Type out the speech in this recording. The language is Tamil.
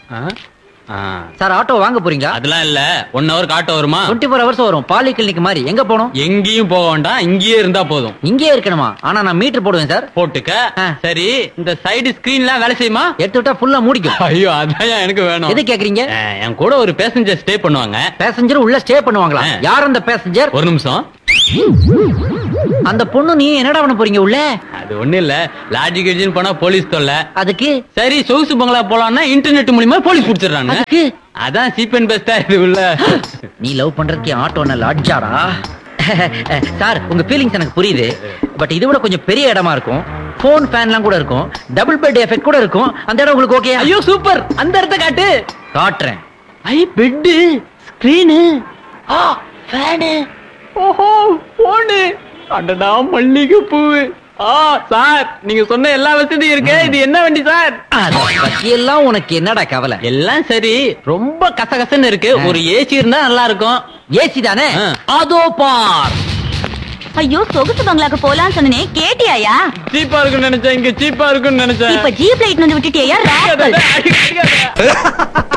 ஆ? ஆ. சார் ஆட்டோ வாங்க போறீங்களா அதெல்லாம் இல்ல ஒன் ஹவர் ஆட்டோ வருமா டுவெண்ட்டி ஃபோர் ஹவர்ஸ் வரும் பாலி கிளினிக் மாதிரி எங்க போகணும் எங்கேயும் போக வேண்டாம் இங்கேயே இருந்தா போதும் இங்கேயே இருக்கணுமா ஆனா நான் மீட்டர் போடுவேன் சார் போட்டுக்க ஆ. சரி இந்த சைடு ஸ்கிரீன்லாம் வேலை செய்யுமா எடுத்து விட்டா ஃபுல்லா மூடிக்கும் ஐயோ அதான் எனக்கு வேணும் எது கேக்குறீங்க ஆ, என் கூட ஒரு பேசஞ்சர் ஸ்டே பண்ணுவாங்க பேசஞ்சர் உள்ள ஸ்டே பண்ணுவாங்களா ஆ. யார் அந்த பேசஞ்சர் ஒரு நிமிஷம் அந்த பொண்ணு நீ என்னடா பண்ண போறீங்க உள்ள அது ஒண்ணு இல்ல லாஜிக் எட்ஜின் போனா போலீஸ் தொல்லை அதுக்கு சரி சொகுசு பங்களா போலாம்னா இன்டர்நெட் மூலியமா போலீஸ் புடிச்சிடுறாங்க அதுக்கு அதான் சீப் அண்ட் பெஸ்டா இது உள்ள நீ லவ் பண்றதுக்கு ஆட்டோ என்ன லாட்ஜாரா சார் உங்க ஃபீலிங்ஸ் எனக்கு புரியுது பட் இது விட கொஞ்சம் பெரிய இடமா இருக்கும் ஃபோன் ஃபேன்லாம் கூட இருக்கும் டபுள் பெட் எஃபெக்ட் கூட இருக்கும் அந்த இடம் உங்களுக்கு ஓகே ஐயோ சூப்பர் அந்த இடத்த காட்டு காட்டுறேன் ஐ பெட்டு ஸ்கிரீனு ஆ ஃபேனு ஓஹோ போனு அடடா மல்லிகை பூவு ஆ சார் நீங்க சொன்ன எல்லா வசதியும் இருக்கு இது என்ன வண்டி சார் அதை பத்தி எல்லாம் உனக்கு என்னடா கவலை எல்லாம் சரி ரொம்ப கசகசன்னு இருக்கு ஆ. ஒரு ஏசி இருந்தா நல்லா இருக்கும் ஏசி தானே ஆ. அதோ பார் ஐயோ சொகுசு பங்களாக்கு போலான்னு சொன்னனே கேட்டியாயா சீப்பா இருக்குன்னு நினைச்சேன் இங்க சீப்பா இருக்குன்னு நினைச்சேன் இப்ப ஜீப் லைட் வந்து விட்டுட்டியா ராஸ்கல். அடிக்காத, அடிக்காத.